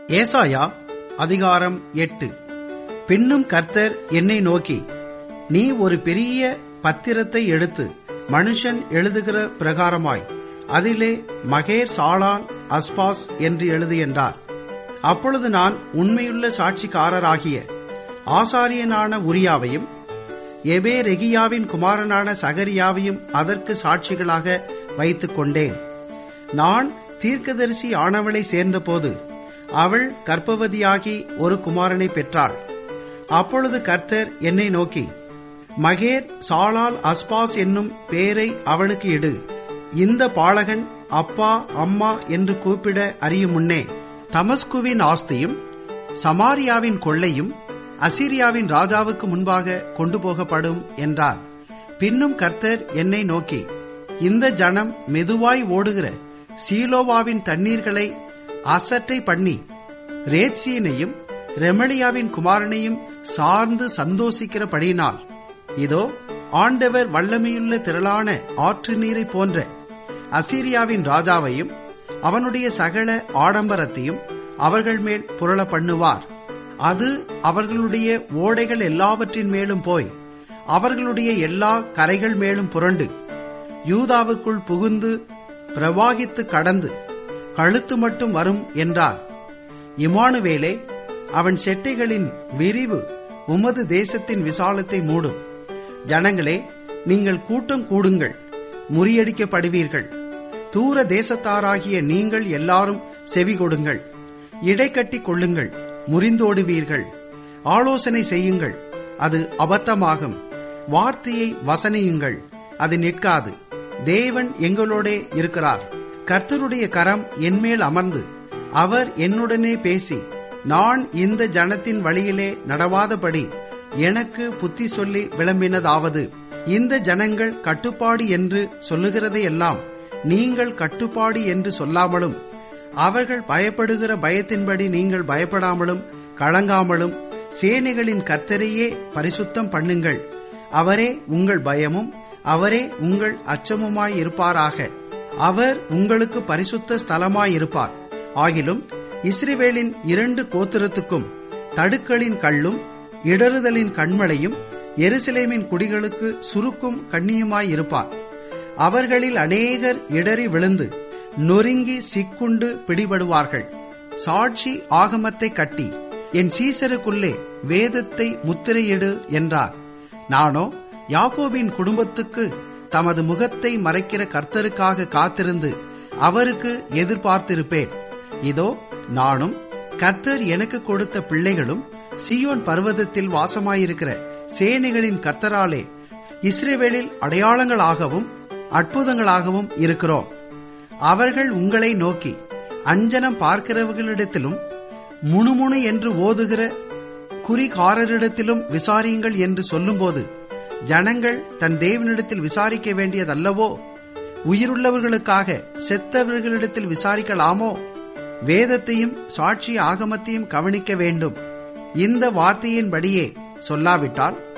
ஏசாயா அதிகாரம் எட்டு பின்னும் கர்த்தர் என்னை நோக்கி நீ ஒரு பெரிய பத்திரத்தை எடுத்து மனுஷன் எழுதுகிற பிரகாரமாய் அதிலே மகேர் சாலால் அஸ்பாஸ் என்று எழுது என்றார் அப்பொழுது நான் உண்மையுள்ள சாட்சிக்காரராகிய ஆசாரியனான உரியாவையும் எபே ரெகியாவின் குமாரனான சகரியாவையும் அதற்கு சாட்சிகளாக வைத்துக் கொண்டேன் நான் தீர்க்கதரிசி ஆனவளை சேர்ந்தபோது அவள் கர்ப்பவதியாகி ஒரு குமாரனை பெற்றாள் அப்பொழுது கர்த்தர் என்னை நோக்கி மகேர் சாலால் அஸ்பாஸ் என்னும் பேரை அவளுக்கு இடு இந்த பாலகன் அப்பா அம்மா என்று கூப்பிட அறியும் முன்னே தமஸ்குவின் ஆஸ்தியும் சமாரியாவின் கொள்ளையும் அசிரியாவின் ராஜாவுக்கு முன்பாக கொண்டு போகப்படும் என்றார் பின்னும் கர்த்தர் என்னை நோக்கி இந்த ஜனம் மெதுவாய் ஓடுகிற சீலோவாவின் தண்ணீர்களை அசட்டை பண்ணி ரேத்சீனையும் ரெமலியாவின் குமாரனையும் சார்ந்து சந்தோஷிக்கிறபடியினால் இதோ ஆண்டவர் வல்லமையுள்ள திரளான ஆற்று நீரை போன்ற அசீரியாவின் ராஜாவையும் அவனுடைய சகல ஆடம்பரத்தையும் அவர்கள் மேல் புரள பண்ணுவார் அது அவர்களுடைய ஓடைகள் எல்லாவற்றின் மேலும் போய் அவர்களுடைய எல்லா கரைகள் மேலும் புரண்டு யூதாவுக்குள் புகுந்து பிரவாகித்து கடந்து கழுத்து மட்டும் வரும் என்றார் இமானுவேலே அவன் செட்டைகளின் விரிவு உமது தேசத்தின் விசாலத்தை மூடும் ஜனங்களே நீங்கள் கூட்டம் கூடுங்கள் முறியடிக்கப்படுவீர்கள் தூர தேசத்தாராகிய நீங்கள் எல்லாரும் செவி கொடுங்கள் இடைக்கட்டி கொள்ளுங்கள் முறிந்தோடுவீர்கள் ஆலோசனை செய்யுங்கள் அது அபத்தமாகும் வார்த்தையை வசனியுங்கள் அது நிற்காது தேவன் எங்களோடே இருக்கிறார் கர்த்தருடைய கரம் என்மேல் அமர்ந்து அவர் என்னுடனே பேசி நான் இந்த ஜனத்தின் வழியிலே நடவாதபடி எனக்கு புத்தி சொல்லி விளம்பினதாவது இந்த ஜனங்கள் கட்டுப்பாடு என்று சொல்லுகிறதையெல்லாம் நீங்கள் கட்டுப்பாடு என்று சொல்லாமலும் அவர்கள் பயப்படுகிற பயத்தின்படி நீங்கள் பயப்படாமலும் கலங்காமலும் சேனைகளின் கர்த்தரையே பரிசுத்தம் பண்ணுங்கள் அவரே உங்கள் பயமும் அவரே உங்கள் அச்சமுமாயிருப்பாராக அவர் உங்களுக்கு பரிசுத்த ஸ்தலமாயிருப்பார் ஆகிலும் இஸ்ரேவேலின் இரண்டு கோத்திரத்துக்கும் தடுக்களின் கல்லும் இடறுதலின் கண்மலையும் எருசலேமின் குடிகளுக்கு சுருக்கும் கண்ணியுமாயிருப்பார் அவர்களில் அநேகர் இடறி விழுந்து நொறுங்கி சிக்குண்டு பிடிபடுவார்கள் சாட்சி ஆகமத்தை கட்டி என் சீசருக்குள்ளே வேதத்தை முத்திரையிடு என்றார் நானோ யாக்கோபின் குடும்பத்துக்கு தமது முகத்தை மறைக்கிற கர்த்தருக்காக காத்திருந்து அவருக்கு எதிர்பார்த்திருப்பேன் இதோ நானும் கர்த்தர் எனக்கு கொடுத்த பிள்ளைகளும் சியோன் பர்வதத்தில் வாசமாயிருக்கிற சேனைகளின் கர்த்தராலே இஸ்ரேவேலில் அடையாளங்களாகவும் அற்புதங்களாகவும் இருக்கிறோம் அவர்கள் உங்களை நோக்கி அஞ்சனம் பார்க்கிறவர்களிடத்திலும் முணுமுணு என்று ஓதுகிற குறிகாரரிடத்திலும் விசாரியுங்கள் என்று சொல்லும்போது ஜனங்கள் தன் தேவனிடத்தில் விசாரிக்க வேண்டியதல்லவோ உயிருள்ளவர்களுக்காக செத்தவர்களிடத்தில் விசாரிக்கலாமோ வேதத்தையும் சாட்சி ஆகமத்தையும் கவனிக்க வேண்டும் இந்த வார்த்தையின்படியே சொல்லாவிட்டால்